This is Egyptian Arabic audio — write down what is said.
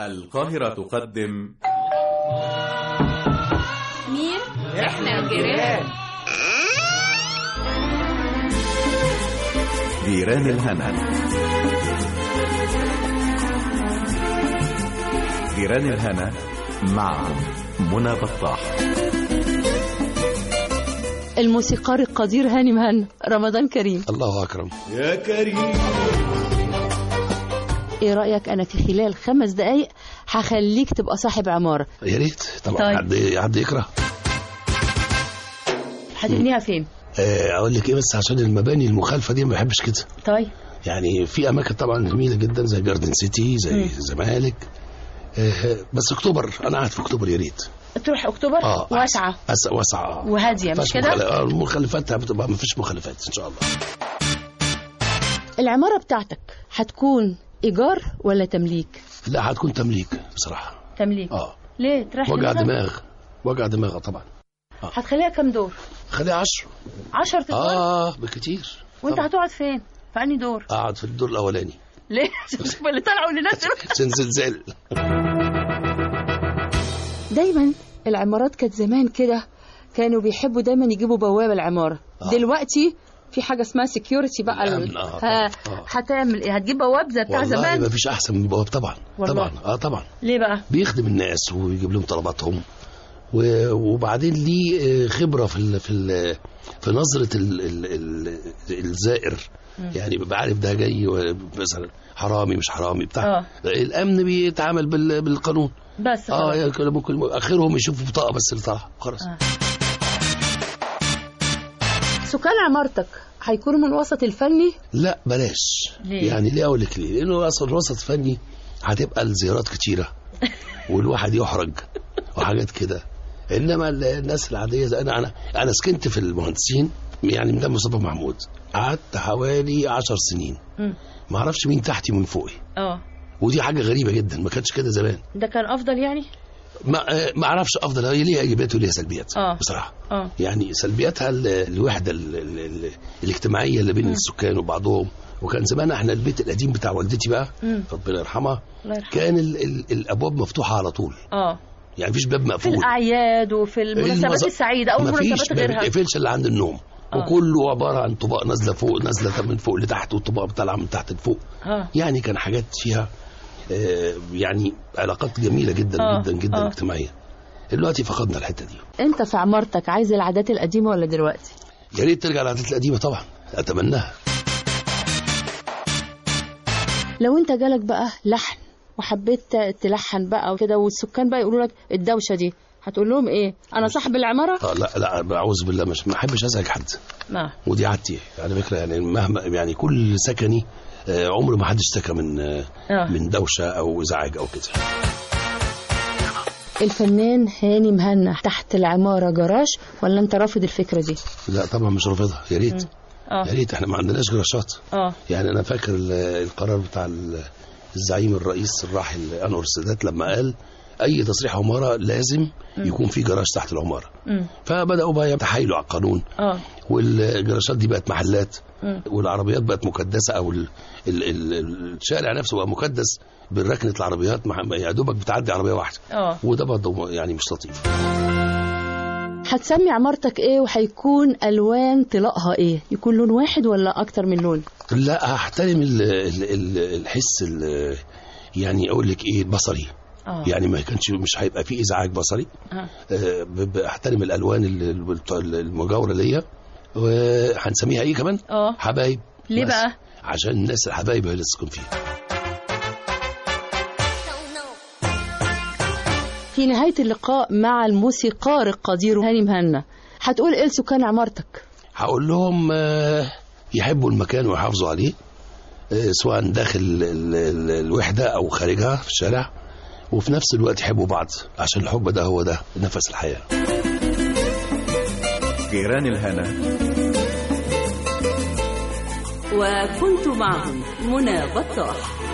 القاهرة تقدم مين؟ احنا الجيران جيران الهنا جيران الهنا مع منى بطاح الموسيقار القدير هاني مهنا رمضان كريم الله اكرم يا كريم ايه رأيك انا في خلال خمس دقايق هخليك تبقى صاحب عمارة يا ريت طبعا طيب. حد حد يكره هتبنيها فين آه، اقول لك ايه بس عشان المباني المخالفه دي ما بحبش كده طيب يعني في اماكن طبعا جميله جدا زي جاردن سيتي زي مم. الزمالك آه، بس اكتوبر انا قاعد في اكتوبر يا ريت تروح اكتوبر اه واسعة أس- واسعه وهادية مش مفيش كده مخالف- آه، المخالفات بتبقى ما فيش مخالفات ان شاء الله العمارة بتاعتك هتكون ايجار ولا تمليك لا هتكون تمليك بصراحه تمليك اه ليه تريح وجع دماغك؟ دماغ وجع دماغ طبعا هتخليها كام دور خليها 10 10 ادوار اه بكتير وانت طبعاً. هتقعد فين في انهي دور اقعد في الدور الاولاني ليه عشان تشوف اللي طلعوا واللي نزلوا عشان زلزال دايما العمارات كانت زمان كده كانوا بيحبوا دايما يجيبوا بوابه العماره آه. دلوقتي في حاجه اسمها سكيورتي بقى ال- الأمن، آه، ها طبعاً. آه. هتعمل ايه هتجيب بواب زي بتاع والله زمان ما فيش احسن من بواب طبعا والله. طبعا اه طبعا ليه بقى بيخدم الناس ويجيب لهم طلباتهم و- وبعدين ليه آه، خبره في ال في ال في نظره ال ال ال الزائر يعني بيبقى عارف ده جاي و- مثلا حرامي مش حرامي بتاع آه. الامن بيتعامل بال بالقانون بس اه خلاص. يعني كده ممكن اخرهم يشوفوا بطاقه بس اللي طالعه خلاص آه. سكان عمارتك هيكونوا من الوسط الفني لا بلاش ليه؟ يعني ليه اقول لك ليه لانه اصلا الوسط فني هتبقى الزيارات كتيره والواحد يحرج وحاجات كده انما ال- الناس العاديه زي انا انا انا سكنت في المهندسين يعني مدام مصطفى محمود قعدت حوالي عشر سنين مم. ما اعرفش مين تحتي ومن فوقي اه ودي حاجه غريبه جدا ما كانتش كده زمان ده كان افضل يعني ما آه، ما اعرفش افضل هي ليها ايجابيات وليها سلبيات آه. بصراحه اه يعني سلبياتها ال- الوحده ال- ال- ال- الاجتماعيه اللي بين السكان وبعضهم وكان زمان احنا البيت القديم بتاع والدتي بقى مم. ربنا يرحمها الله يرحمه كان ال ال الابواب مفتوحه على طول اه يعني مفيش باب في مقفول الاعياد وفي المناسبات المز- السعيده او مفيش المناسبات ما غيرها بيتقفلش الا عند النوم آه. وكله عباره عن طباق نازله فوق نازله من فوق لتحت والطباق طالعه من تحت لفوق اه يعني كان حاجات فيها آه، يعني علاقات جميله جدا آه. جدا جدا آه. اجتماعيه دلوقتي فقدنا الحته دي انت في عمارتك عايز العادات القديمه ولا دلوقتي يا ريت ترجع العادات القديمه طبعا اتمناها لو انت جالك بقى لحن وحبيت تلحن بقى وكده والسكان بقى يقولوا لك الدوشه دي هتقول لهم ايه انا صاحب العماره آه لا لا اعوذ بالله مش ما احبش ازعج حد ما ودي عادتي على فكره يعني مهما يعني كل سكني آه، عمر ما حد اشتكى من آه، آه. من دوشه او ازعاج او كده الفنان هاني مهنا تحت العماره جراج ولا انت رافض الفكره دي لا طبعا مش رافضها يا ريت اه يا ريت احنا ما عندناش جراشات اه يعني انا فاكر ال- القرار بتاع ال- الزعيم الرئيس الراحل انور السادات لما قال اي تصريح عماره لازم يكون في جراج تحت العماره امم فبداوا بقى يتحايلوا على القانون اه والجراشات دي بقت محلات مم. والعربيات بقت مكدسه او ال ال ال الشارع نفسه بقى مكدس بركنه العربيات مع يا دوبك بتعدي عربيه واحده اه وده برضه يعني مش لطيف هتسمي عمارتك ايه وهيكون الوان طلاقها ايه يكون لون واحد ولا اكتر من لون لا هحترم ال- ال- ال- الحس ال- يعني اقول لك ايه البصري اه يعني ما كانش مش هيبقى فيه ازعاج بصري آه. آه، ب- بحترم الالوان ال- ال- المجاوره ليا وهنسميها ايه كمان اه حبايب ليه بس. بقى عشان الناس الحبايب هي اللي تسكن فيها في نهايه اللقاء مع الموسيقار القدير هاني مهنا هتقول ايه لسكان عمارتك هقول لهم آه، يحبوا المكان ويحافظوا عليه آه، سواء داخل ال- ال- الوحده او خارجها في الشارع وفي نفس الوقت يحبوا بعض عشان الحب ده هو ده نفس الحياه جيران الهنا وكنت معهم منى بطاح